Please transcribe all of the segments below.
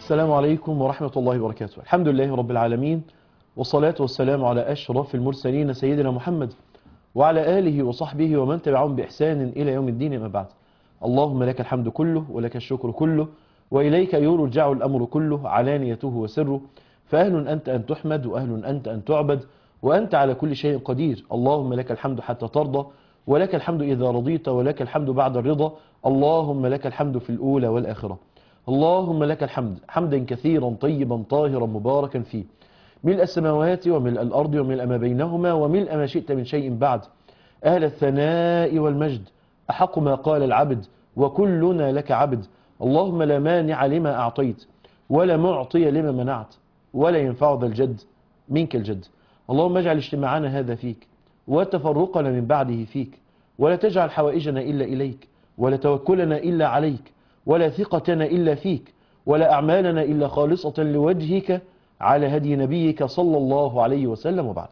السلام عليكم ورحمة الله وبركاته الحمد لله رب العالمين والصلاة والسلام على أشرف المرسلين سيدنا محمد وعلى آله وصحبه ومن تبعهم بإحسان إلى يوم الدين ما بعد اللهم لك الحمد كله ولك الشكر كله وإليك يرجع الأمر كله علانيته وسره فأهل أنت أن تحمد وأهل أنت أن تعبد وأنت على كل شيء قدير اللهم لك الحمد حتى ترضى ولك الحمد إذا رضيت ولك الحمد بعد الرضا اللهم لك الحمد في الأولى والآخرة اللهم لك الحمد حمدا كثيرا طيبا طاهرا مباركا فيه ملء السماوات وملء الأرض وملء ما بينهما وملء ما شئت من شيء بعد أهل الثناء والمجد أحق ما قال العبد وكلنا لك عبد اللهم لا مانع لما أعطيت ولا معطي لما منعت ولا ينفع ذا الجد منك الجد اللهم اجعل اجتماعنا هذا فيك وتفرقنا من بعده فيك ولا تجعل حوائجنا إلا إليك ولا توكلنا إلا عليك ولا ثقتنا إلا فيك ولا أعمالنا إلا خالصة لوجهك على هدي نبيك صلى الله عليه وسلم وبعد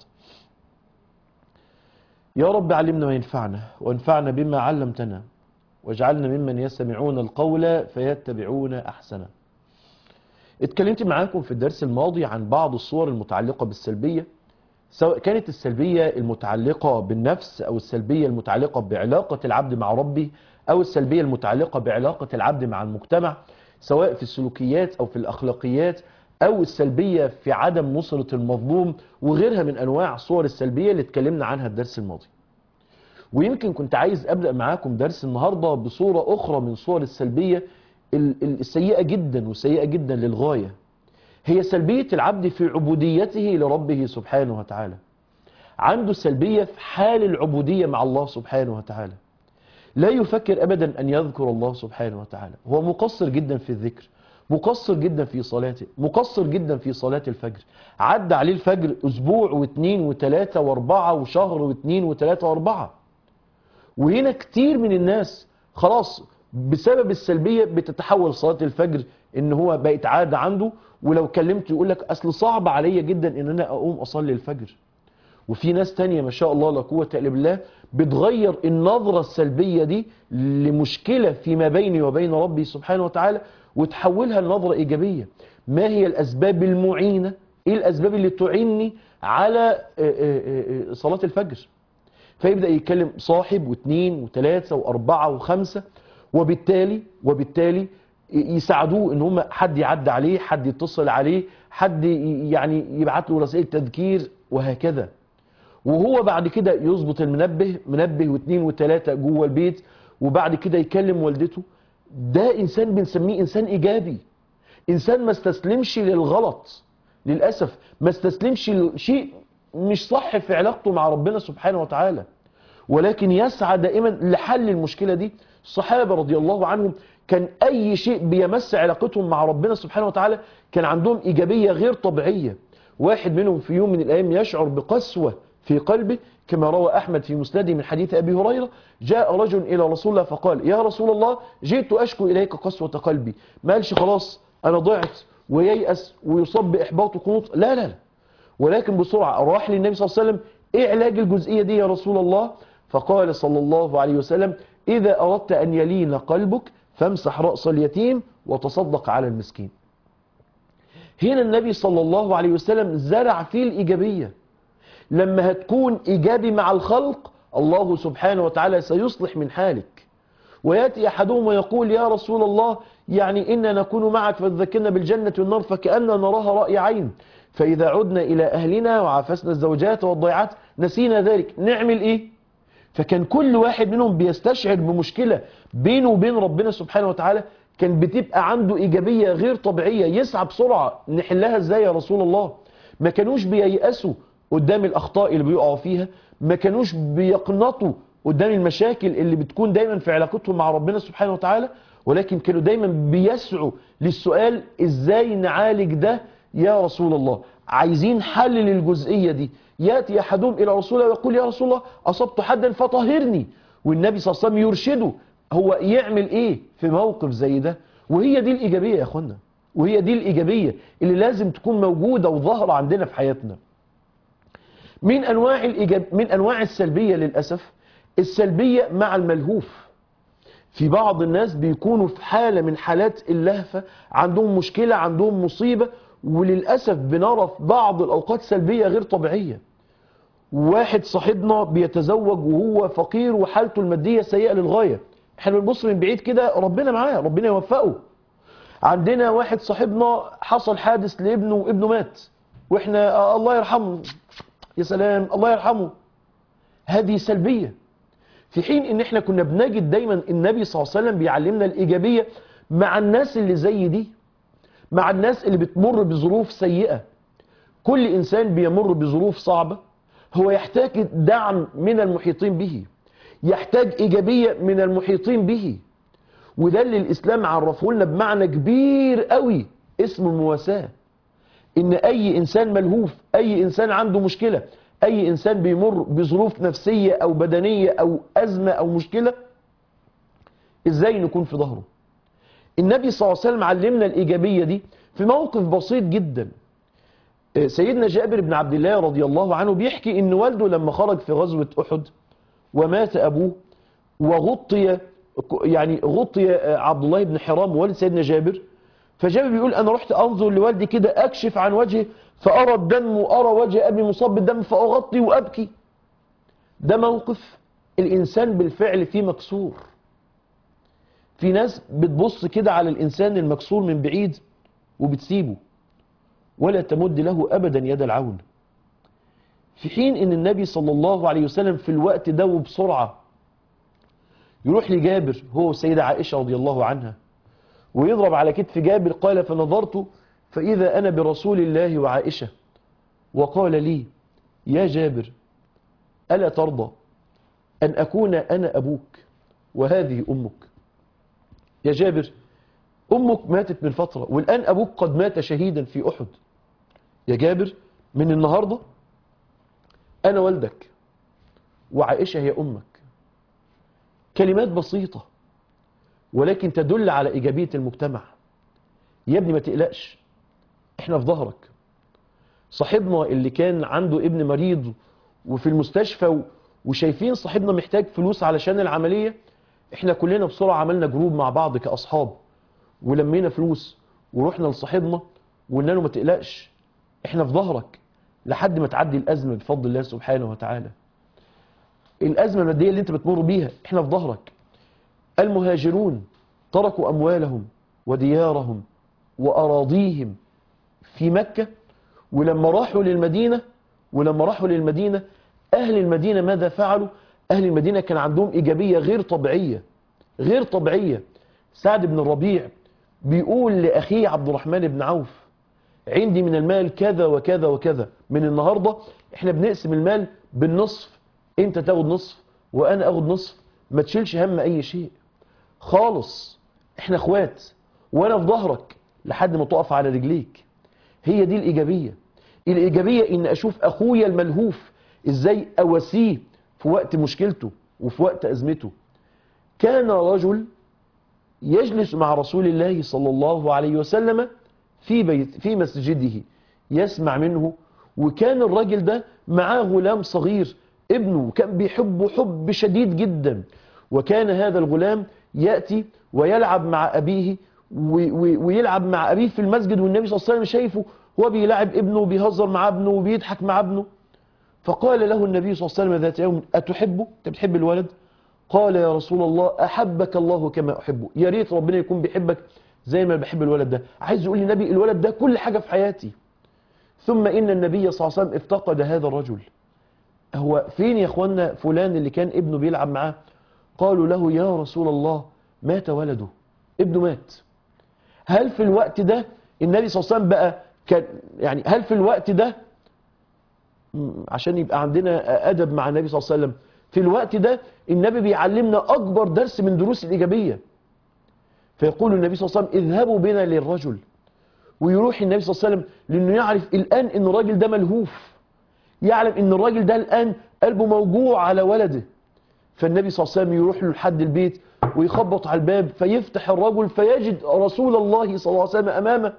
يا رب علمنا وينفعنا وانفعنا بما علمتنا واجعلنا ممن يستمعون القول فيتبعون أحسنه اتكلمت معاكم في الدرس الماضي عن بعض الصور المتعلقة بالسلبية سواء كانت السلبية المتعلقة بالنفس أو السلبية المتعلقة بعلاقة العبد مع ربه أو السلبية المتعلقة بعلاقة العبد مع المجتمع سواء في السلوكيات أو في الأخلاقيات أو السلبية في عدم نصرة المظلوم وغيرها من أنواع صور السلبية اللي اتكلمنا عنها الدرس الماضي ويمكن كنت عايز أبدأ معاكم درس النهاردة بصورة أخرى من صور السلبية السيئة جدا وسيئة جدا للغاية هي سلبية العبد في عبوديته لربه سبحانه وتعالى عنده سلبية في حال العبودية مع الله سبحانه وتعالى لا يفكر أبدا أن يذكر الله سبحانه وتعالى هو مقصر جدا في الذكر مقصر جدا في صلاته مقصر جدا في صلاة الفجر عدى عليه الفجر أسبوع واثنين وثلاثة واربعة وشهر واثنين وثلاثة واربعة وهنا كتير من الناس خلاص بسبب السلبية بتتحول صلاة الفجر ان هو بقت عادة عنده ولو كلمت يقول لك اصل صعب عليا جدا ان انا اقوم اصلي الفجر وفي ناس تانية ما شاء الله لا قوة الا بالله بتغير النظرة السلبية دي لمشكلة فيما بيني وبين ربي سبحانه وتعالى وتحولها لنظرة ايجابية ما هي الاسباب المعينة ايه الاسباب اللي تعني على صلاة الفجر فيبدأ يتكلم صاحب واثنين وثلاثة واربعة وخمسة وبالتالي وبالتالي يساعدوه ان هم حد يعدي عليه حد يتصل عليه حد يعني يبعت له رسائل تذكير وهكذا وهو بعد كده يظبط المنبه منبه واثنين وثلاثة جوه البيت وبعد كده يكلم والدته ده انسان بنسميه انسان ايجابي انسان ما استسلمش للغلط للأسف ما استسلمش لشيء مش صح في علاقته مع ربنا سبحانه وتعالى ولكن يسعى دائما لحل المشكلة دي الصحابة رضي الله عنهم كان أي شيء بيمس علاقتهم مع ربنا سبحانه وتعالى كان عندهم إيجابية غير طبيعية واحد منهم في يوم من الأيام يشعر بقسوة في قلبه كما روى أحمد في مسنده من حديث أبي هريرة جاء رجل إلى رسول الله فقال يا رسول الله جئت أشكو إليك قسوة قلبي ما قالش خلاص أنا ضعت وييأس ويصاب بإحباط وقنوط لا لا لا ولكن بسرعة راح للنبي صلى الله عليه وسلم إيه علاج الجزئية دي يا رسول الله فقال صلى الله عليه وسلم إذا أردت أن يلين قلبك فامسح رأس اليتيم وتصدق على المسكين هنا النبي صلى الله عليه وسلم زرع فيه الإيجابية لما هتكون إيجابي مع الخلق الله سبحانه وتعالى سيصلح من حالك ويأتي أحدهم ويقول يا رسول الله يعني إنا نكون معك فتذكرنا بالجنة والنار فكأننا نراها رأي عين فإذا عدنا إلى أهلنا وعافسنا الزوجات والضيعات نسينا ذلك نعمل إيه فكان كل واحد منهم بيستشعر بمشكلة بينه وبين ربنا سبحانه وتعالى كان بتبقى عنده إيجابية غير طبيعية يسعى بسرعة نحلها إزاي يا رسول الله ما كانوش بييأسوا قدام الأخطاء اللي بيقعوا فيها ما كانوش بيقنطوا قدام المشاكل اللي بتكون دايما في علاقتهم مع ربنا سبحانه وتعالى ولكن كانوا دايما بيسعوا للسؤال إزاي نعالج ده يا رسول الله عايزين حل للجزئية دي يأتي أحدهم إلى رسول الله ويقول يا رسول الله أصبت حدا فطهرني والنبي صلى الله عليه وسلم يرشده هو يعمل إيه في موقف زي ده وهي دي الإيجابية يا أخوانا وهي دي الإيجابية اللي لازم تكون موجودة وظاهرة عندنا في حياتنا من أنواع, الإيجاب من أنواع السلبية للأسف السلبية مع الملهوف في بعض الناس بيكونوا في حالة من حالات اللهفة عندهم مشكلة عندهم مصيبة وللأسف بنرى في بعض الأوقات سلبية غير طبيعية واحد صاحبنا بيتزوج وهو فقير وحالته المادية سيئة للغاية احنا بنبص من بعيد كده ربنا معاه ربنا يوفقه عندنا واحد صاحبنا حصل حادث لابنه وابنه مات واحنا آه الله يرحمه يا سلام الله يرحمه هذه سلبية في حين ان احنا كنا بنجد دايما النبي صلى الله عليه وسلم بيعلمنا الايجابية مع الناس اللي زي دي مع الناس اللي بتمر بظروف سيئة كل انسان بيمر بظروف صعبة هو يحتاج دعم من المحيطين به يحتاج ايجابية من المحيطين به وده اللي الاسلام عرفه لنا بمعنى كبير قوي اسمه المواساة ان اي انسان ملهوف اي انسان عنده مشكلة اي انسان بيمر بظروف نفسية او بدنية او ازمة او مشكلة ازاي نكون في ظهره النبي صلى الله عليه وسلم علمنا الايجابية دي في موقف بسيط جدا سيدنا جابر بن عبد الله رضي الله عنه بيحكي ان والده لما خرج في غزوة احد ومات ابوه وغطي يعني غطي عبد الله بن حرام والد سيدنا جابر فجابر بيقول انا رحت انظر لوالدي كده اكشف عن وجهه فارى الدم وارى وجه ابي مصاب بالدم فاغطي وابكي ده موقف الانسان بالفعل فيه مكسور في ناس بتبص كده على الانسان المكسور من بعيد وبتسيبه ولا تمد له ابدا يد العون في حين ان النبي صلى الله عليه وسلم في الوقت ده وبسرعه يروح لجابر هو السيدة عائشة رضي الله عنها ويضرب على كتف جابر قال فنظرت فإذا أنا برسول الله وعائشة وقال لي يا جابر ألا ترضى أن أكون أنا أبوك وهذه أمك يا جابر أمك ماتت من فترة والآن أبوك قد مات شهيدا في أحد يا جابر من النهاردة أنا والدك وعائشة هي أمك كلمات بسيطة ولكن تدل على إيجابية المجتمع يا ابني ما تقلقش احنا في ظهرك صاحبنا اللي كان عنده ابن مريض وفي المستشفى وشايفين صاحبنا محتاج فلوس علشان العملية احنا كلنا بسرعة عملنا جروب مع بعض كأصحاب ولمينا فلوس ورحنا لصاحبنا وقلنا له ما تقلقش احنا في ظهرك لحد ما تعدي الأزمة بفضل الله سبحانه وتعالى الأزمة المادية اللي انت بتمر بيها احنا في ظهرك المهاجرون تركوا أموالهم وديارهم وأراضيهم في مكة ولما راحوا للمدينة ولما راحوا للمدينة أهل المدينة ماذا فعلوا أهل المدينة كان عندهم إيجابية غير طبيعية غير طبيعية سعد بن الربيع بيقول لأخيه عبد الرحمن بن عوف عندي من المال كذا وكذا وكذا من النهاردة احنا بنقسم المال بالنصف انت تاخد نصف وانا اخد نصف ما تشيلش هم اي شيء خالص احنا اخوات وانا في ظهرك لحد ما تقف على رجليك هي دي الايجابية الايجابية ان اشوف اخويا الملهوف ازاي اواسيه في وقت مشكلته وفي وقت ازمته كان رجل يجلس مع رسول الله صلى الله عليه وسلم في بيت في مسجده يسمع منه وكان الراجل ده معاه غلام صغير ابنه كان بيحبه حب شديد جدا وكان هذا الغلام يأتي ويلعب مع أبيه ويلعب مع أبيه في المسجد والنبي صلى الله عليه وسلم شايفه هو بيلعب ابنه وبيهزر مع ابنه وبيضحك مع ابنه فقال له النبي صلى الله عليه وسلم ذات يوم أتحبه؟ أنت بتحب الولد؟ قال يا رسول الله أحبك الله كما أحبه يا ريت ربنا يكون بيحبك زي ما بحب الولد ده عايز يقول للنبي الولد ده كل حاجة في حياتي ثم إن النبي صلى الله عليه وسلم افتقد هذا الرجل هو فين يا اخوانا فلان اللي كان ابنه بيلعب معاه قالوا له يا رسول الله مات ولده ابنه مات هل في الوقت ده النبي صلى الله عليه وسلم بقى كان يعني هل في الوقت ده عشان يبقى عندنا أدب مع النبي صلى الله عليه وسلم في الوقت ده النبي بيعلمنا أكبر درس من دروس الإيجابية فيقول النبي صلى الله عليه وسلم اذهبوا بنا للرجل ويروح النبي صلى الله عليه وسلم لأنه يعرف الآن أن الراجل ده ملهوف يعلم أن الراجل ده الآن قلبه موجوع على ولده فالنبي صلى الله عليه وسلم يروح له لحد البيت ويخبط على الباب فيفتح الرجل فيجد رسول الله صلى الله عليه وسلم أمامه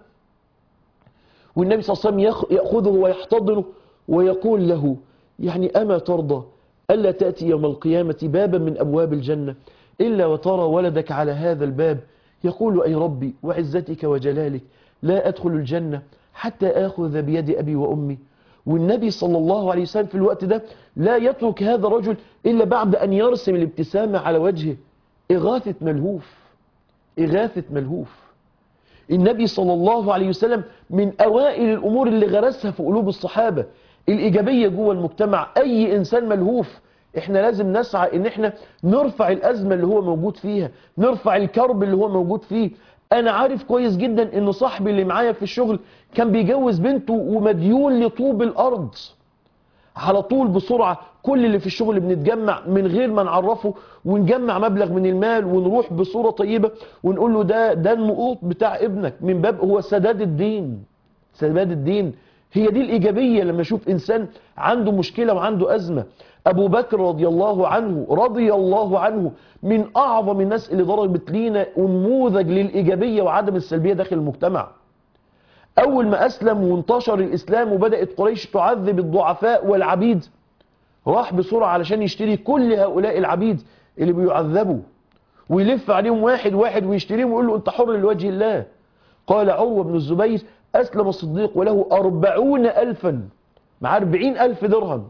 والنبي صلى الله عليه وسلم يأخذه ويحتضنه ويقول له يعني أما ترضى ألا تأتي يوم القيامة بابا من أبواب الجنة إلا وترى ولدك على هذا الباب يقول أي ربي وعزتك وجلالك لا أدخل الجنة حتى آخذ بيد أبي وأمي والنبي صلى الله عليه وسلم في الوقت ده لا يترك هذا الرجل إلا بعد أن يرسم الابتسامة على وجهه إغاثة ملهوف إغاثة ملهوف النبي صلى الله عليه وسلم من أوائل الأمور اللي غرسها في قلوب الصحابة الإيجابية جوه المجتمع أي إنسان ملهوف احنا لازم نسعى ان احنا نرفع الأزمة اللي هو موجود فيها نرفع الكرب اللي هو موجود فيه انا عارف كويس جدا ان صاحبي اللي معايا في الشغل كان بيجوز بنته ومديون لطوب الارض على طول بسرعة كل اللي في الشغل بنتجمع من غير ما نعرفه ونجمع مبلغ من المال ونروح بصورة طيبة ونقول له ده ده النقوط بتاع ابنك من باب هو سداد الدين سداد الدين هي دي الإيجابية لما أشوف إنسان عنده مشكلة وعنده أزمة أبو بكر رضي الله عنه رضي الله عنه من أعظم الناس اللي ضربت لينا نموذج للإيجابية وعدم السلبية داخل المجتمع أول ما أسلم وانتشر الإسلام وبدأت قريش تعذب الضعفاء والعبيد راح بسرعة علشان يشتري كل هؤلاء العبيد اللي بيعذبوا ويلف عليهم واحد واحد ويشتريهم ويقول له أنت حر لوجه الله قال عروة بن الزبير أسلم الصديق وله أربعون ألفا مع أربعين ألف درهم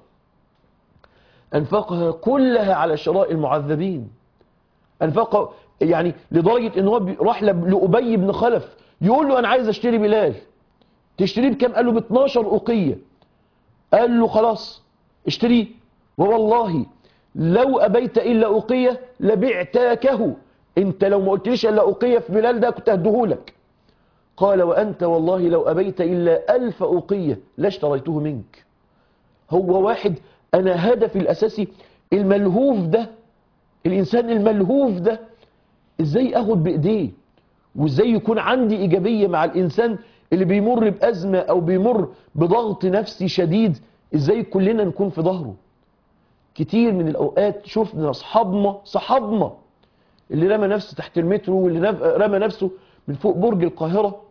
أنفقها كلها على شراء المعذبين أنفق يعني لدرجة أنه بي- راح لب- لأبي بن خلف يقول له أنا عايز أشتري بلال تشتريه بكام قال له ب 12 أقية قال له خلاص اشتريه ووالله لو أبيت إلا أقية لبعتاكه انت لو ما قلتليش إلا أقية في بلال ده كنت هديهولك قال وأنت والله لو أبيت إلا ألف أقية لاشتريته منك هو واحد أنا هدفي الأساسي الملهوف ده الإنسان الملهوف ده إزاي أخد بإيديه وإزاي يكون عندي إيجابية مع الإنسان اللي بيمر بأزمة أو بيمر بضغط نفسي شديد إزاي كلنا نكون في ظهره كتير من الأوقات شفنا أصحابنا صحابنا اللي رمى نفسه تحت المترو واللي نف- رمى نفسه من فوق برج القاهرة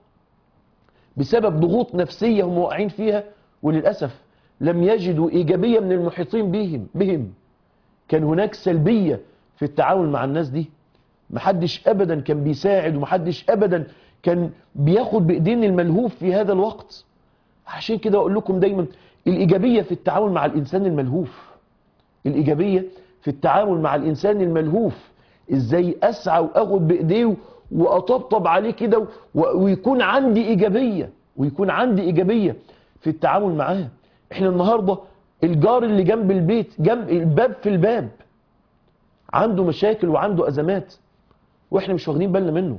بسبب ضغوط نفسية هم واقعين فيها وللأسف لم يجدوا إيجابية من المحيطين بهم بهم كان هناك سلبية في التعامل مع الناس دي محدش أبدا كان بيساعد ومحدش أبدا كان بياخد بإيدين الملهوف في هذا الوقت عشان كده أقول لكم دايما الإيجابية في التعامل مع الإنسان الملهوف الإيجابية في التعامل مع الإنسان الملهوف إزاي أسعى وأخد بإيديه وأطبطب عليه كده و- ويكون عندي إيجابية ويكون عندي إيجابية في التعامل معاه إحنا النهاردة الجار اللي جنب البيت جنب الباب في الباب عنده مشاكل وعنده أزمات وإحنا مش واخدين بالنا منه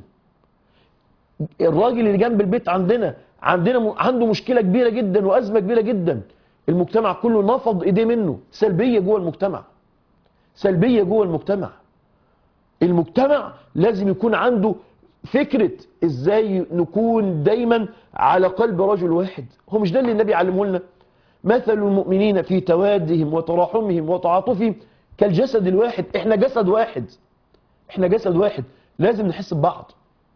الراجل اللي جنب البيت عندنا عندنا م... عنده مشكلة كبيرة جدا وأزمة كبيرة جدا المجتمع كله نفض ايديه منه سلبية جوه المجتمع سلبية جوه المجتمع المجتمع لازم يكون عنده فكرة ازاي نكون دايما على قلب رجل واحد هو مش ده اللي النبي علمه لنا مثل المؤمنين في توادهم وتراحمهم وتعاطفهم كالجسد الواحد احنا جسد واحد احنا جسد واحد لازم نحس ببعض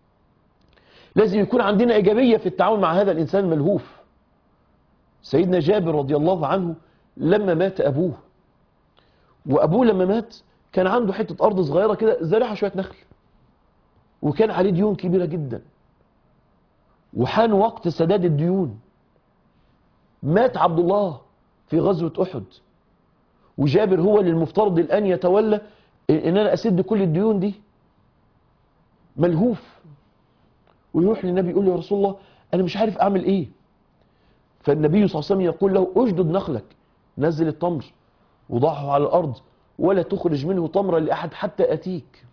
لازم يكون عندنا إيجابية في التعامل مع هذا الإنسان الملهوف سيدنا جابر رضي الله عنه لما مات أبوه وأبوه لما مات كان عنده حتة أرض صغيرة كده زرعها شوية نخل وكان عليه ديون كبيرة جدا وحان وقت سداد الديون مات عبد الله في غزوة أحد وجابر هو اللي المفترض الآن يتولى إن أنا أسد كل الديون دي ملهوف ويروح للنبي يقول له يا رسول الله أنا مش عارف أعمل إيه فالنبي صلى الله عليه وسلم يقول له أجدد نخلك نزل التمر وضعه على الأرض ولا تخرج منه تمرا لأحد حتى أتيك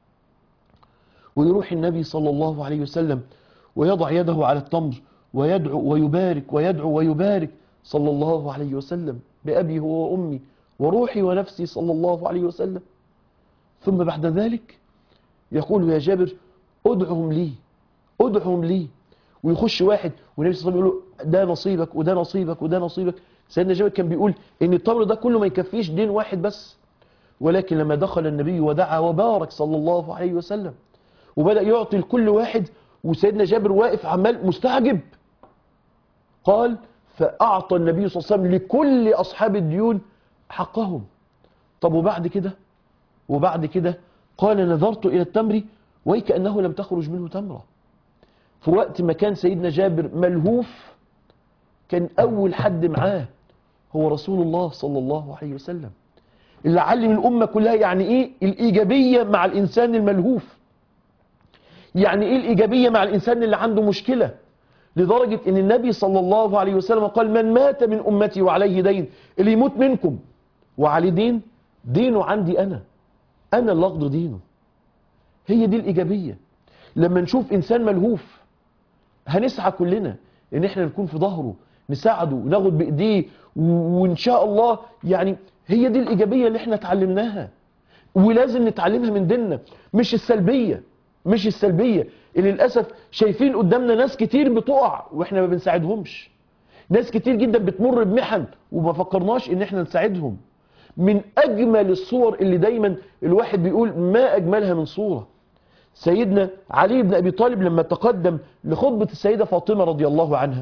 ويروح النبي صلى الله عليه وسلم ويضع يده على التمر ويدعو ويبارك ويدعو ويبارك صلى الله عليه وسلم بأبي هو وأمي وروحي ونفسي صلى الله عليه وسلم ثم بعد ذلك يقول يا جابر ادعهم لي ادعهم لي ويخش واحد والنبي صلى الله عليه وسلم يقول له ده نصيبك وده نصيبك وده نصيبك سيدنا جابر كان بيقول ان التمر ده كله ما يكفيش دين واحد بس ولكن لما دخل النبي ودعا وبارك صلى الله عليه وسلم وبدأ يعطي لكل واحد وسيدنا جابر واقف عمال مستعجب قال فأعطى النبي صلى الله عليه وسلم لكل أصحاب الديون حقهم طب وبعد كده وبعد كده قال نظرت إلى التمر وكأنه لم تخرج منه تمرة في وقت ما كان سيدنا جابر ملهوف كان أول حد معاه هو رسول الله صلى الله عليه وسلم اللي علم الأمة كلها يعني إيه الإيجابية مع الإنسان الملهوف يعني إيه الإيجابية مع الإنسان اللي عنده مشكلة لدرجة ان النبي صلى الله عليه وسلم قال من مات من امتي وعليه دين اللي يموت منكم وعليه دين دينه عندي انا انا اللي اقضي دينه هي دي الايجابية لما نشوف انسان ملهوف هنسعى كلنا ان احنا نكون في ظهره نساعده وناخد بايديه وان شاء الله يعني هي دي الايجابية اللي احنا اتعلمناها ولازم نتعلمها من ديننا مش السلبية مش السلبية اللي للأسف شايفين قدامنا ناس كتير بتقع واحنا ما بنساعدهمش ناس كتير جدا بتمر بمحن وما فكرناش ان احنا نساعدهم من اجمل الصور اللي دايما الواحد بيقول ما اجملها من صورة سيدنا علي بن ابي طالب لما تقدم لخطبة السيدة فاطمة رضي الله عنها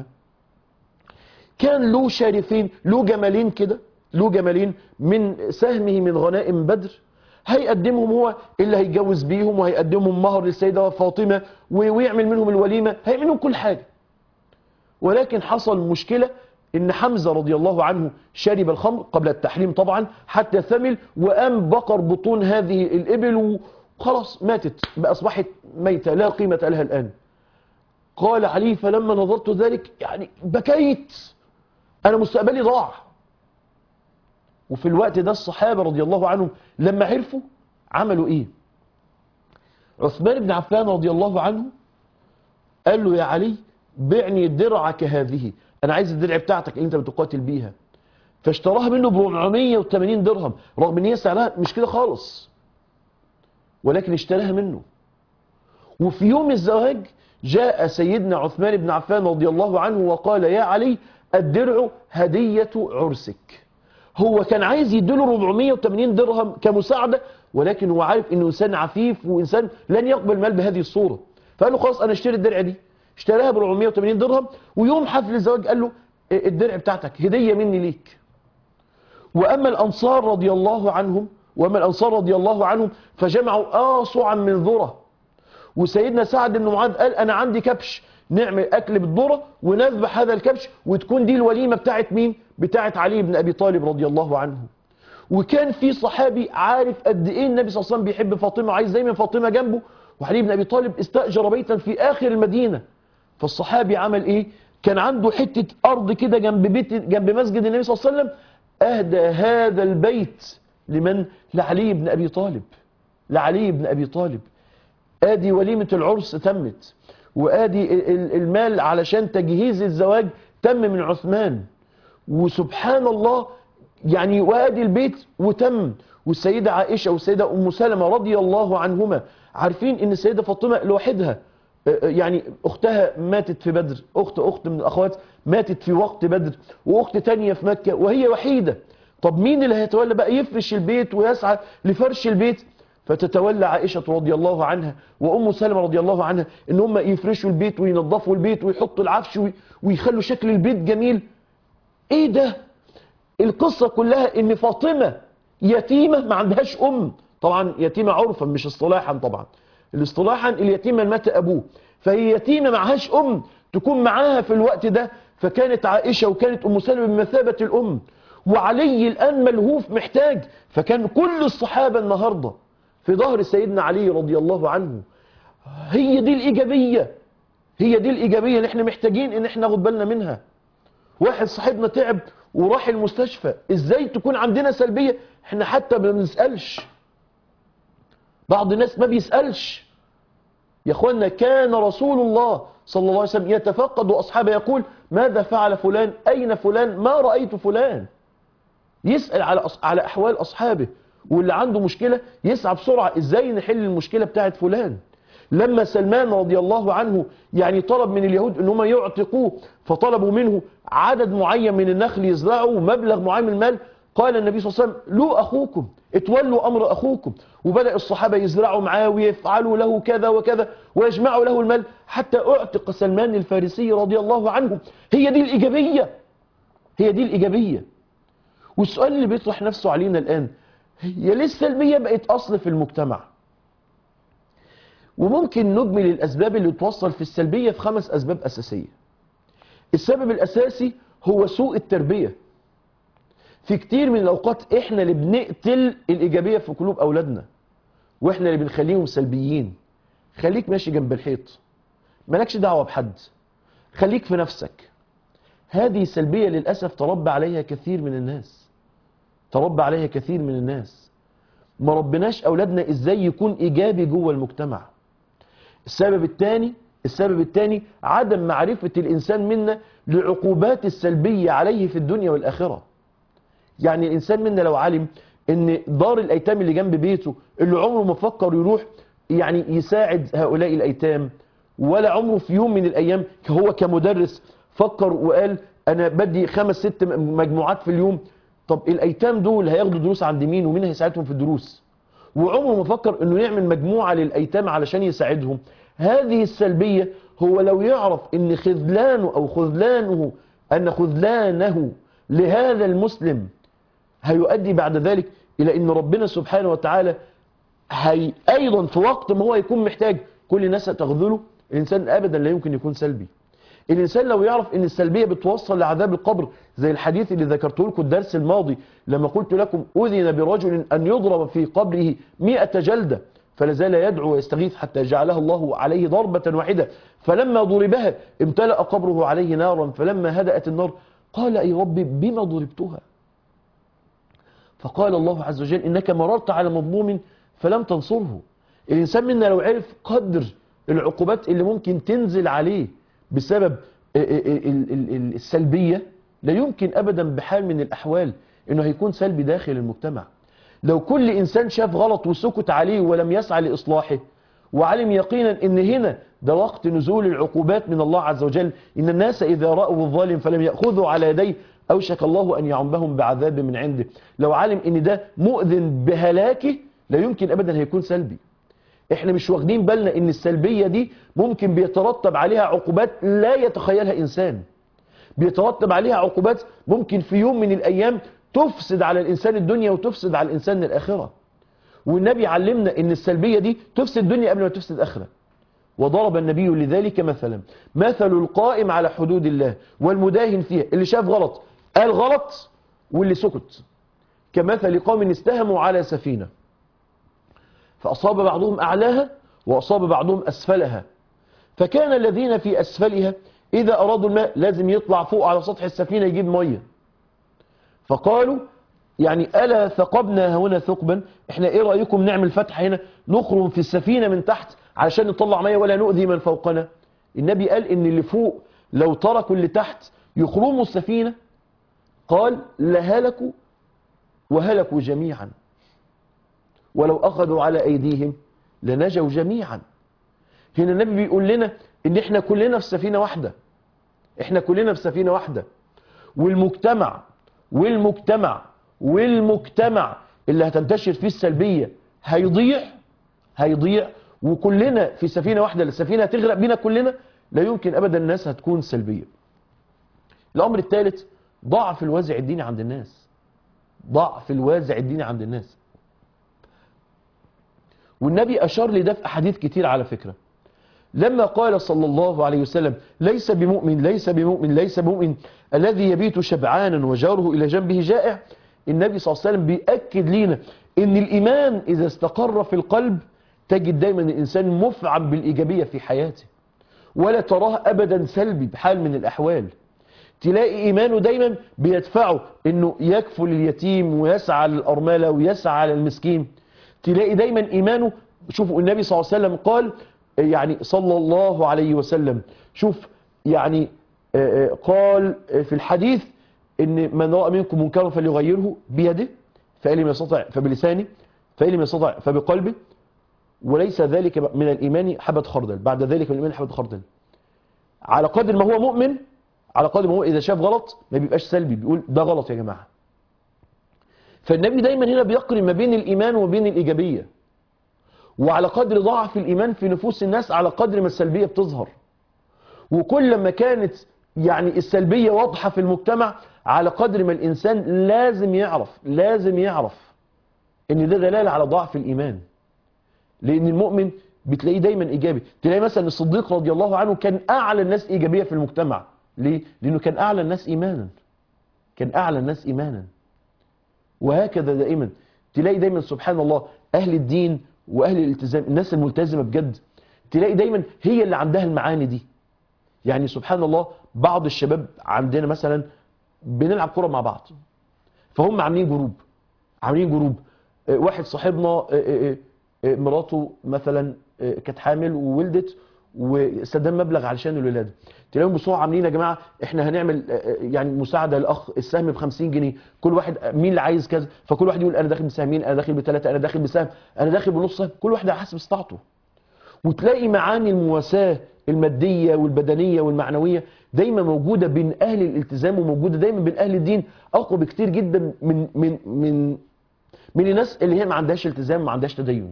كان له شارفين له جمالين كده له جمالين من سهمه من غنائم بدر هيقدمهم هو اللي هيتجوز بيهم وهيقدمهم مهر للسيدة فاطمة ويعمل منهم الوليمة هيعمل منهم كل حاجة ولكن حصل مشكلة ان حمزة رضي الله عنه شرب الخمر قبل التحريم طبعا حتى ثمل وقام بقر بطون هذه الإبل وخلاص ماتت بقى أصبحت ميتة لا قيمة لها الآن قال علي فلما نظرت ذلك يعني بكيت أنا مستقبلي ضاع وفي الوقت ده الصحابة رضي الله عنهم لما عرفوا عملوا ايه عثمان بن عفان رضي الله عنه قال له يا علي بعني درعك هذه انا عايز الدرع بتاعتك اللي انت بتقاتل بيها فاشتراها منه ب 480 درهم رغم ان هي سعرها مش كده خالص ولكن اشتراها منه وفي يوم الزواج جاء سيدنا عثمان بن عفان رضي الله عنه وقال يا علي الدرع هدية عرسك هو كان عايز يديله 480 درهم كمساعدة ولكن هو عارف انه انسان عفيف وانسان لن يقبل مال بهذه الصورة فقال له خلاص انا اشتري الدرع دي اشتراها ب 480 درهم ويوم حفل الزواج قال له الدرع بتاعتك هدية مني ليك واما الانصار رضي الله عنهم واما الانصار رضي الله عنهم فجمعوا آصعا من ذرة وسيدنا سعد بن معاذ قال انا عندي كبش نعمل اكل بالذرة ونذبح هذا الكبش وتكون دي الوليمة بتاعت مين بتاعت علي بن ابي طالب رضي الله عنه وكان في صحابي عارف قد ايه النبي صلى الله عليه وسلم بيحب فاطمه عايز دايما فاطمه جنبه وعلي بن ابي طالب استاجر بيتا في اخر المدينه فالصحابي عمل ايه كان عنده حته ارض كده جنب بيت جنب مسجد النبي صلى الله عليه وسلم اهدى هذا البيت لمن لعلي بن ابي طالب لعلي بن ابي طالب ادي وليمه العرس تمت وادي المال علشان تجهيز الزواج تم من عثمان وسبحان الله يعني وادي البيت وتم والسيدة عائشة والسيدة أم سلمة رضي الله عنهما عارفين ان السيدة فاطمة لوحدها يعني اختها ماتت في بدر اخت اخت من الاخوات ماتت في وقت بدر واخت تانية في مكة وهي وحيدة طب مين اللي هيتولى بقى يفرش البيت ويسعى لفرش البيت فتتولى عائشة رضي الله عنها وأم سلمة رضي الله عنها ان هم يفرشوا البيت وينظفوا البيت ويحطوا العفش ويخلوا شكل البيت جميل ايه ده القصة كلها ان فاطمة يتيمة ما عندهاش ام طبعا يتيمة عرفا مش اصطلاحا طبعا الاصطلاحا اليتيمة مات ابوه فهي يتيمة معهاش ام تكون معاها في الوقت ده فكانت عائشة وكانت ام سلمة بمثابة الام وعلي الان ملهوف محتاج فكان كل الصحابة النهاردة في ظهر سيدنا علي رضي الله عنه هي دي الايجابية هي دي الايجابية اللي احنا محتاجين ان احنا ناخد بالنا منها واحد صاحبنا تعب وراح المستشفى ازاي تكون عندنا سلبية احنا حتى ما بنسألش بعض الناس ما بيسألش يا اخوانا كان رسول الله صلى الله عليه وسلم يتفقد واصحابه يقول ماذا فعل فلان اين فلان ما رأيت فلان يسأل على على احوال اصحابه واللي عنده مشكلة يسعى بسرعة ازاي نحل المشكلة بتاعت فلان لما سلمان رضي الله عنه يعني طلب من اليهود ان هم يعتقوه فطلبوا منه عدد معين من النخل يزرعوا مبلغ معين من المال قال النبي صلى الله عليه وسلم له اخوكم اتولوا امر اخوكم وبدأ الصحابة يزرعوا معاه ويفعلوا له كذا وكذا ويجمعوا له المال حتى اعتق سلمان الفارسي رضي الله عنه هي دي الايجابية هي دي الايجابية والسؤال اللي بيطرح نفسه علينا الان هي ليه السلبية بقت اصل في المجتمع وممكن نجمل الأسباب اللي توصل في السلبية في خمس أسباب أساسية السبب الأساسي هو سوء التربية في كتير من الأوقات إحنا اللي بنقتل الإيجابية في قلوب أولادنا وإحنا اللي بنخليهم سلبيين خليك ماشي جنب الحيط مالكش دعوة بحد خليك في نفسك هذه سلبية للأسف تربى عليها كثير من الناس تربى عليها كثير من الناس ما ربناش أولادنا إزاي يكون إيجابي جوه المجتمع السبب الثاني السبب الثاني عدم معرفة الإنسان منا لعقوبات السلبية عليه في الدنيا والآخرة يعني الإنسان منا لو علم ان دار الأيتام اللي جنب بيته اللي عمره ما فكر يروح يعني يساعد هؤلاء الأيتام ولا عمره في يوم من الأيام هو كمدرس فكر وقال أنا بدي خمس ست مجموعات في اليوم طب الأيتام دول هياخدوا دروس عند مين ومين هيساعدهم في الدروس وعمره ما فكر انه يعمل مجموعة للأيتام علشان يساعدهم هذه السلبية هو لو يعرف ان خذلانه او خذلانه ان خذلانه لهذا المسلم هيؤدي بعد ذلك الى ان ربنا سبحانه وتعالى هي ايضا في وقت ما هو يكون محتاج كل الناس تخذله الانسان ابدا لا يمكن يكون سلبي الانسان لو يعرف ان السلبيه بتوصل لعذاب القبر زي الحديث اللي ذكرته لكم الدرس الماضي لما قلت لكم اذن برجل ان يضرب في قبره مئة جلده فلازال يدعو ويستغيث حتى جعلها الله عليه ضربة واحدة فلما ضربها امتلأ قبره عليه نارا فلما هدأت النار قال أي ربي بما ضربتها فقال الله عز وجل إنك مررت على مظلوم فلم تنصره الإنسان منا لو عرف قدر العقوبات اللي ممكن تنزل عليه بسبب السلبية لا يمكن أبدا بحال من الأحوال أنه هيكون سلبي داخل المجتمع لو كل إنسان شاف غلط وسكت عليه ولم يسعى لإصلاحه وعلم يقينا ان هنا ده وقت نزول العقوبات من الله عز وجل إن الناس إذا رأوا الظالم فلم يأخذوا على يديه أوشك الله أن يعمهم بعذاب من عنده لو علم ان ده مؤذن بهلاكه لا يمكن أبدا هيكون سلبي احنا مش واخدين بالنا ان السلبية دي ممكن بيترتب عليها عقوبات لا يتخيلها إنسان بيترتب عليها عقوبات ممكن في يوم من الأيام تفسد على الإنسان الدنيا وتفسد على الإنسان الآخرة والنبي علمنا ان السلبية دي تفسد الدنيا قبل ما تفسد الآخرة وضرب النبي لذلك مثلا مثل القائم على حدود الله والمداهن فيها اللي شاف غلط قال غلط واللي سكت كمثل قوم استهموا على سفينة فأصاب بعضهم أعلاها وأصاب بعضهم أسفلها فكان الذين في أسفلها إذا أرادوا الماء لازم يطلع فوق على سطح السفينة يجيب مية فقالوا يعني ألا ثقبنا هنا ثقبا احنا ايه رأيكم نعمل فتحة هنا نخرم في السفينة من تحت علشان نطلع مية ولا نؤذي من فوقنا النبي قال ان اللي فوق لو تركوا اللي تحت يخرموا السفينة قال لهلكوا وهلكوا جميعا ولو أخذوا على أيديهم لنجوا جميعا هنا النبي بيقول لنا ان احنا كلنا في سفينة واحدة احنا كلنا في سفينة واحدة والمجتمع والمجتمع والمجتمع اللي هتنتشر فيه السلبية هيضيع هيضيع وكلنا في سفينة واحدة السفينة هتغرق بينا كلنا لا يمكن أبدا الناس هتكون سلبية الأمر الثالث ضعف الوازع الديني عند الناس ضعف الوازع الديني عند الناس والنبي أشار لده في أحاديث كتير على فكرة لما قال صلى الله عليه وسلم ليس بمؤمن ليس بمؤمن ليس بمؤمن الذي يبيت شبعانا وجاره إلى جنبه جائع النبي صلى الله عليه وسلم بيأكد لينا ان الإيمان إذا استقر في القلب تجد دايما الإنسان مفعم بالإيجابية في حياته ولا تراه أبدا سلبي بحال من الأحوال تلاقي إيمانه دايما بيدفعه أنه يكفل اليتيم ويسعى للأرملة ويسعى على المسكين تلاقي دايما إيمانه شوفوا النبي صلى الله عليه وسلم قال يعني صلى الله عليه وسلم شوف يعني قال في الحديث ان من رأى منكم منكرا فليغيره بيده فإن لم يستطع فبلسانه فإن لم يستطع فبقلبه وليس ذلك من الإيمان حبة خردل بعد ذلك من الإيمان حبة خردل على قدر ما هو مؤمن على قدر ما هو إذا شاف غلط ما بيبقاش سلبي بيقول ده غلط يا جماعة فالنبي دايما هنا بيقرن ما بين الإيمان وبين الإيجابية وعلى قدر ضعف الإيمان في نفوس الناس على قدر ما السلبية بتظهر وكل ما كانت يعني السلبية واضحة في المجتمع على قدر ما الإنسان لازم يعرف لازم يعرف ان ده دلالة على ضعف الإيمان لأن المؤمن بتلاقيه دايما ايجابي تلاقي مثلا الصديق رضي الله عنه كان اعلى الناس ايجابيه في المجتمع ليه لانه كان اعلى الناس ايمانا كان اعلى الناس ايمانا وهكذا دائما تلاقي دايما سبحان الله اهل الدين واهل الالتزام الناس الملتزمه بجد تلاقي دايما هي اللي عندها المعاني دي يعني سبحان الله بعض الشباب عندنا مثلا بنلعب كرة مع بعض فهم عاملين جروب عاملين جروب آه، واحد صاحبنا آه، آه، آه، مراته مثلا آه، كانت حامل وولدت وسدان مبلغ علشان الولاده تلاقيهم بسرعه عاملين يا جماعه احنا هنعمل آه، آه، يعني مساعده للاخ السهم ب 50 جنيه كل واحد آه، مين اللي عايز كذا فكل واحد يقول انا داخل بسهمين انا داخل بثلاثه انا داخل بسهم انا داخل بنص سهم كل واحد على حسب استطاعته وتلاقي معاني المواساة المادية والبدنية والمعنوية دايما موجودة بين أهل الالتزام وموجودة دايما بين أهل الدين أقوى بكتير جدا من من من من الناس اللي هي ما عندهاش التزام ما عندهاش تدين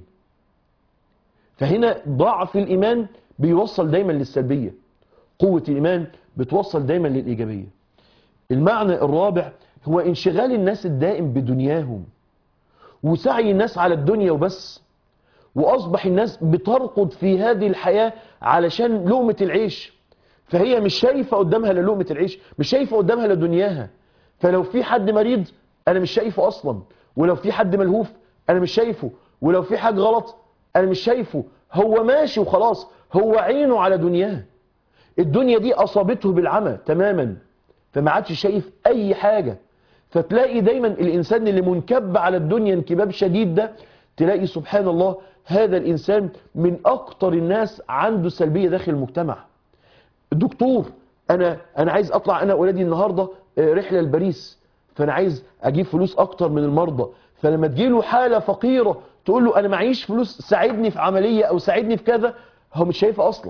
فهنا ضعف الإيمان بيوصل دايما للسلبية قوة الإيمان بتوصل دايما للإيجابية المعنى الرابع هو انشغال الناس الدائم بدنياهم وسعي الناس على الدنيا وبس واصبح الناس بترقد في هذه الحياة علشان لقمة العيش فهي مش شايفة قدامها لا لقمة العيش مش شايفة قدامها لا دنياها فلو في حد مريض انا مش شايفه اصلا ولو في حد ملهوف انا مش شايفه ولو في حاجة غلط انا مش شايفه هو ماشي وخلاص هو عينه على دنياه الدنيا دي اصابته بالعمى تماما فما عادش شايف اي حاجة فتلاقي دايما الانسان اللي منكب على الدنيا انكباب شديد ده تلاقي سبحان الله هذا الانسان من اكتر الناس عنده سلبية داخل المجتمع الدكتور انا انا عايز اطلع انا اولادي النهارده آه، رحله لباريس فانا عايز اجيب فلوس اكتر من المرضى فلما تجيله حاله فقيره تقول له انا معيش فلوس ساعدني في عمليه او ساعدني في كذا هو مش شايفها اصلا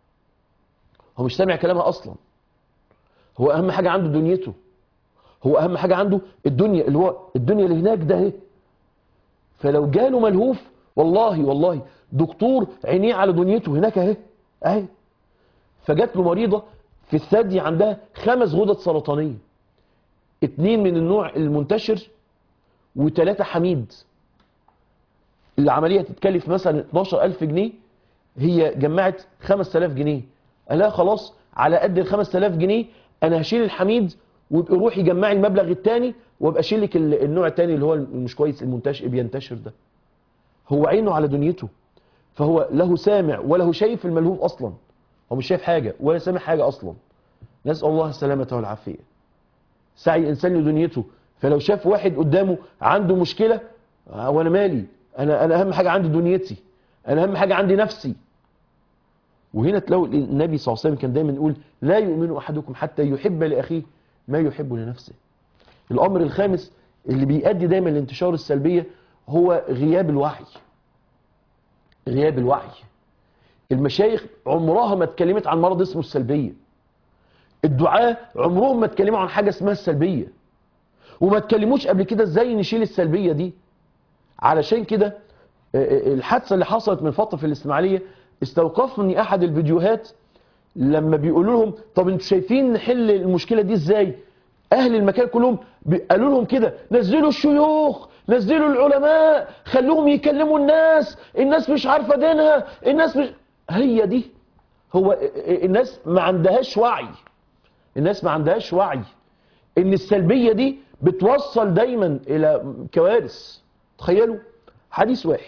هو مش سامع كلامها اصلا هو اهم حاجه عنده دنيته هو اهم حاجه عنده الدنيا اللي هو الدنيا اللي هناك ده اهي فلو جاله ملهوف والله والله دكتور عينيه على دنيته هناك اهي اهي فجات له مريضة في الثدي عندها خمس غدد سرطانية اتنين من النوع المنتشر وتلاتة حميد العملية تتكلف مثلا 12000 جنيه هي جمعت 5000 جنيه قال لها خلاص على قد ال 5000 جنيه انا هشيل الحميد وابقي روحي جمعي المبلغ التاني وابقى اشيل لك ال- النوع التاني اللي هو مش كويس المنتشر بينتشر ده هو عينه على دنيته فهو له سامع وله شايف الملهوف اصلا هو مش شايف حاجة ولا سامع حاجة أصلا نسأل الله السلامة والعافية سعي الإنسان لدنيته فلو شاف واحد قدامه عنده مشكلة آه، وأنا مالي أنا, أنا أهم حاجة عندي دنيتي أنا أهم حاجة عندي نفسي وهنا تلاقوا النبي صلى الله عليه وسلم كان دايما يقول لا يؤمن أحدكم حتى يحب لأخيه ما يحب لنفسه الأمر الخامس اللي بيؤدي دايما لانتشار السلبية هو غياب الوعي غياب الوعي المشايخ عمرها ما اتكلمت عن مرض اسمه السلبية الدعاء عمرهم ما اتكلموا عن حاجة اسمها السلبية وما اتكلموش قبل كده ازاي نشيل السلبية دي علشان كده آه، آه، الحادثة اللي حصلت من فترة في الإسماعيلية استوقفني أحد الفيديوهات لما بيقولوا لهم طب انتوا شايفين نحل المشكلة دي ازاي اهل المكان كلهم بي- قالوا لهم كده نزلوا الشيوخ نزلوا العلماء خلوهم يكلموا الناس الناس مش عارفة دينها الناس مش هي دي هو الناس ما عندهاش وعي الناس ما عندهاش وعي ان السلبية دي بتوصل دايما الى كوارث تخيلوا حديث واحد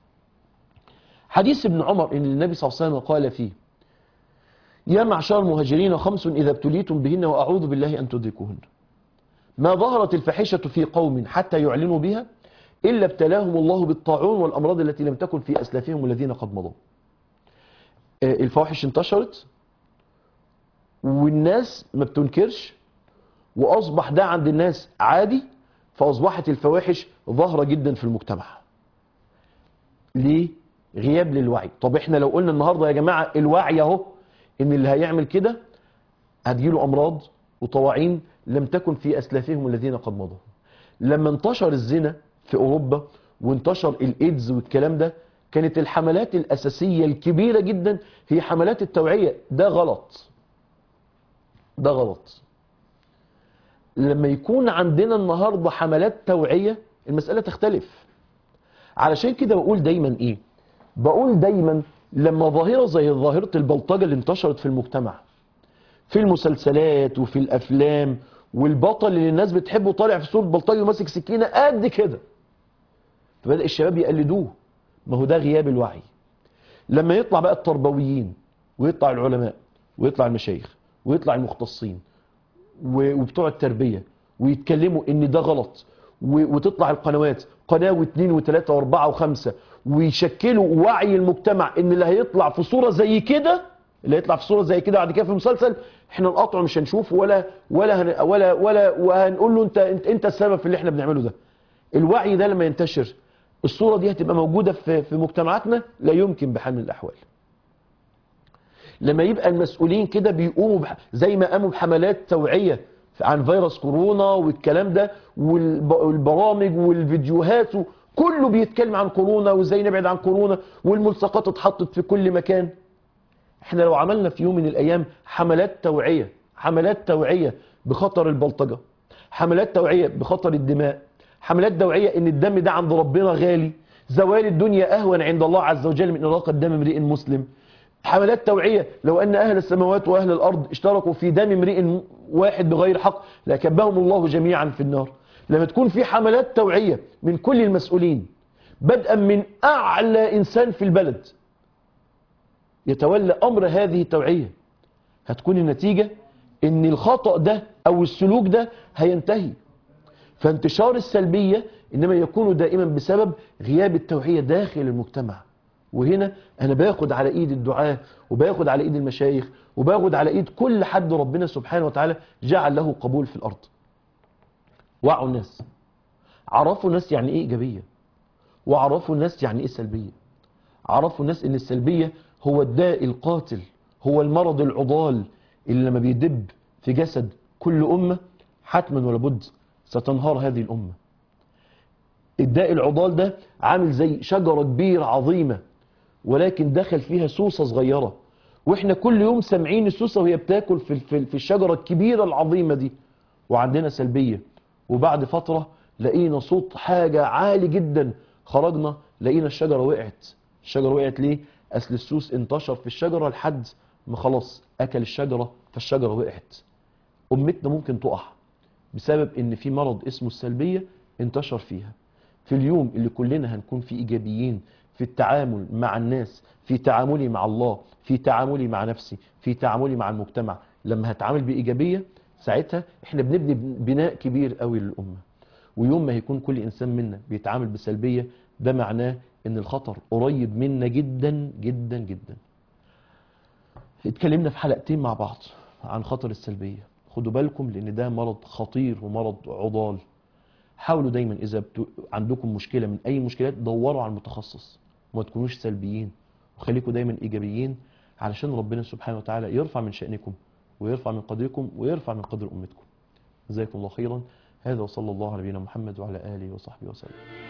حديث ابن عمر ان النبي صلى الله عليه وسلم قال فيه يا معشر المهاجرين خمس إذا ابتليتم بهن وأعوذ بالله أن تدركوهن ما ظهرت الفاحشة في قوم حتى يعلنوا بها إلا ابتلاهم الله بالطاعون والأمراض التي لم تكن في أسلافهم الذين قد مضوا آه، الفواحش انتشرت والناس ما بتنكرش وأصبح ده عند الناس عادي فأصبحت الفواحش ظاهرة جدا في المجتمع ليه؟ غياب للوعي طب احنا لو قلنا النهاردة يا جماعة الوعي اهو ان اللي هيعمل كده هتجيله امراض وطواعين لم تكن في اسلافهم الذين قد مضوا لما انتشر الزنا في اوروبا وانتشر الايدز والكلام ده كانت الحملات الاساسيه الكبيره جدا هي حملات التوعيه ده غلط ده غلط لما يكون عندنا النهارده حملات توعيه المساله تختلف علشان كده بقول دايما ايه بقول دايما لما ظاهرة زي ظاهرة البلطجة اللي انتشرت في المجتمع في المسلسلات وفي الأفلام والبطل اللي الناس بتحبه طالع في صورة بلطجي وماسك سكينة قد كده فبدأ الشباب يقلدوه ما هو ده غياب الوعي لما يطلع بقى التربويين ويطلع العلماء ويطلع المشايخ ويطلع المختصين و- وبتوع التربية ويتكلموا ان ده غلط و- وتطلع القنوات قناة واثنين وثلاثة واربعة وخمسة ويشكلوا وعي المجتمع ان اللي هيطلع في صورة زي كده اللي هيطلع في صورة زي كده بعد كده في المسلسل احنا القطع مش هنشوفه ولا ولا هن ولا ولا وهنقول له انت انت, انت السبب في اللي احنا بنعمله ده الوعي ده لما ينتشر الصورة دي هتبقى موجودة في في مجتمعاتنا لا يمكن بحال من الاحوال لما يبقى المسؤولين كده بيقوموا بح... زي ما قاموا بحملات توعية عن فيروس كورونا والكلام ده والب... والبرامج والفيديوهات و... كله بيتكلم عن كورونا وازاي نبعد عن كورونا والملصقات اتحطت في كل مكان احنا لو عملنا في يوم من الايام حملات توعية حملات توعية بخطر البلطجة حملات توعية بخطر الدماء حملات توعية ان الدم ده عند ربنا غالي زوال الدنيا اهون عند الله عز وجل من اراقة دم امرئ مسلم حملات توعية لو أن أهل السماوات وأهل الأرض اشتركوا في دم امرئ واحد بغير حق لكبهم الله جميعا في النار لما تكون في حملات توعية من كل المسؤولين بدءا من أعلى إنسان في البلد يتولى أمر هذه التوعية هتكون النتيجة ان الخطأ ده أو السلوك ده هينتهي فانتشار السلبية إنما يكون دائما بسبب غياب التوعية داخل المجتمع وهنا انا باخد على ايد الدعاة وباخد على ايد المشايخ وباخد على ايد كل حد ربنا سبحانه وتعالى جعل له قبول في الارض وعوا الناس عرفوا الناس يعني ايه ايجابية وعرفوا الناس يعني ايه سلبية عرفوا الناس ان السلبية هو الداء القاتل هو المرض العضال اللي لما بيدب في جسد كل امة حتما ولا بد ستنهار هذه الامة الداء العضال ده عامل زي شجرة كبيرة عظيمة ولكن دخل فيها سوسة صغيرة واحنا كل يوم سامعين السوسة وهي بتاكل في في في الشجرة الكبيرة العظيمة دي وعندنا سلبية وبعد فترة لقينا صوت حاجة عالي جدا خرجنا لقينا الشجرة وقعت الشجرة وقعت ليه اصل السوس انتشر في الشجرة لحد ما خلاص اكل الشجرة فالشجرة وقعت امتنا ممكن تقع بسبب ان في مرض اسمه السلبية انتشر فيها في اليوم اللي كلنا هنكون فيه ايجابيين في التعامل مع الناس في تعاملي مع الله في تعاملي مع نفسي في تعاملي مع المجتمع لما هتعامل بإيجابية ساعتها احنا بنبني بناء كبير قوي للأمة ويوم ما هيكون كل إنسان منا بيتعامل بسلبية ده معناه ان الخطر قريب منا جدا جدا جدا اتكلمنا في حلقتين مع بعض عن خطر السلبية خدوا بالكم لان ده مرض خطير ومرض عضال حاولوا دايما اذا بتو... عندكم مشكله من اي مشكلات دوروا على المتخصص وما تكونوش سلبيين وخليكم دايما ايجابيين علشان ربنا سبحانه وتعالى يرفع من شأنكم ويرفع من قدركم ويرفع من قدر امتكم جزاكم الله خيرا هذا وصلى الله على نبينا محمد وعلى اله وصحبه وسلم